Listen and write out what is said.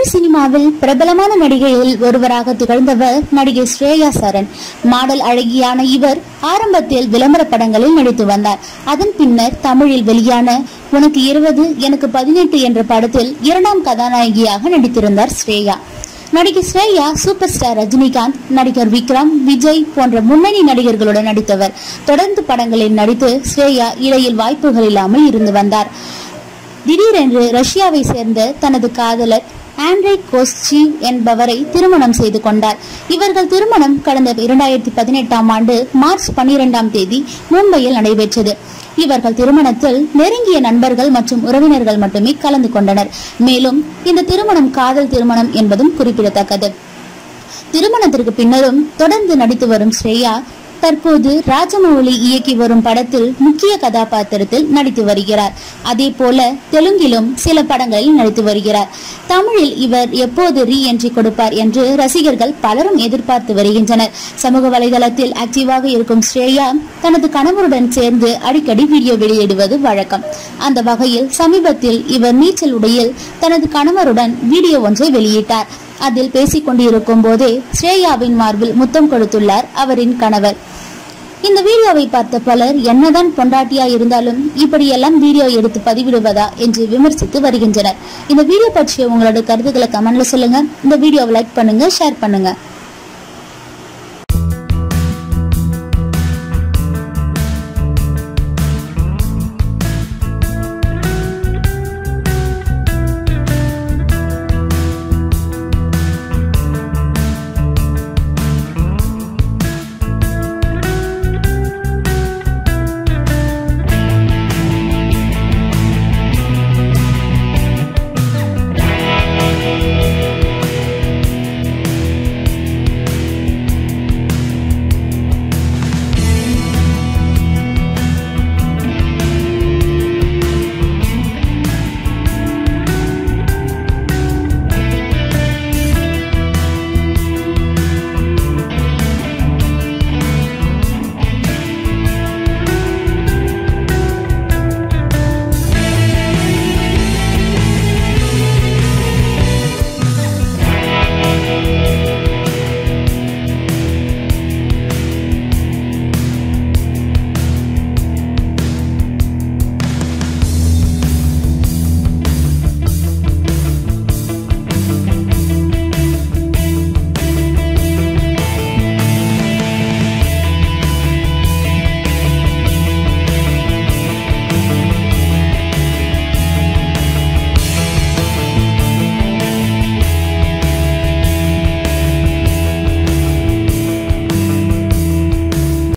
தமிழ் சினிமாவில் பிரபலமான நடிகைகளில் ஒருவராக திகழ்ந்தவர் நடிகை ஸ்ரேயா சரண் மாடல் அழகியான இவர் ஆரம்பத்தில் விளம்பர படங்களில் நடித்து வந்தார் அதன் பின்னர் தமிழில் வெளியான உனக்கு இருபது எனக்கு பதினெட்டு என்ற படத்தில் இரண்டாம் கதாநாயகியாக நடித்திருந்தார் ஸ்ரேயா நடிகை ஸ்ரேயா சூப்பர் ஸ்டார் ரஜினிகாந்த் நடிகர் விக்ரம் விஜய் போன்ற முன்னணி நடிகர்களுடன் நடித்தவர் தொடர்ந்து படங்களில் நடித்து ஸ்ரேயா இடையில் வாய்ப்புகள் இல்லாமல் இருந்து வந்தார் திடீரென்று ரஷ்யாவை சேர்ந்த தனது காதலர் ஆண்ட்ரே கோஸ்சி என்பவரை திருமணம் செய்து கொண்டார் இவர்கள் திருமணம் கடந்த இரண்டாயிரத்தி பதினெட்டாம் ஆண்டு மார்ச் பன்னிரெண்டாம் தேதி மும்பையில் நடைபெற்றது இவர்கள் திருமணத்தில் நெருங்கிய நண்பர்கள் மற்றும் உறவினர்கள் மட்டுமே கலந்து கொண்டனர் மேலும் இந்த திருமணம் காதல் திருமணம் என்பதும் குறிப்பிடத்தக்கது திருமணத்திற்கு பின்னரும் தொடர்ந்து நடித்து வரும் ஸ்ரேயா தற்போது ராஜமௌலி இயக்கி வரும் படத்தில் முக்கிய கதாபாத்திரத்தில் நடித்து வருகிறார் அதே போல தெலுங்கிலும் சில படங்களில் நடித்து வருகிறார் தமிழில் இவர் எப்போது ரீ என்ட்ரி கொடுப்பார் என்று ரசிகர்கள் பலரும் எதிர்பார்த்து வருகின்றனர் சமூக வலைதளத்தில் ஆக்டிவாக இருக்கும் ஸ்ரேயா தனது கணவருடன் சேர்ந்து அடிக்கடி வீடியோ வெளியிடுவது வழக்கம் அந்த வகையில் சமீபத்தில் இவர் நீச்சல் உடையில் தனது கணவருடன் வீடியோ ஒன்றை வெளியிட்டார் அதில் பேசிக் கொண்டிருக்கும் போதே ஸ்ரேயாவின் மார்பில் முத்தம் கொடுத்துள்ளார் அவரின் கணவர் இந்த வீடியோவை பார்த்த பலர் என்னதான் பொண்டாட்டியா இருந்தாலும் இப்படியெல்லாம் வீடியோ எடுத்து பதிவிடுவதா என்று விமர்சித்து வருகின்றனர் இந்த வீடியோ பற்றிய உங்களோட கருத்துக்களை கமெண்ட்ல சொல்லுங்க இந்த வீடியோவை லைக் பண்ணுங்க ஷேர் பண்ணுங்க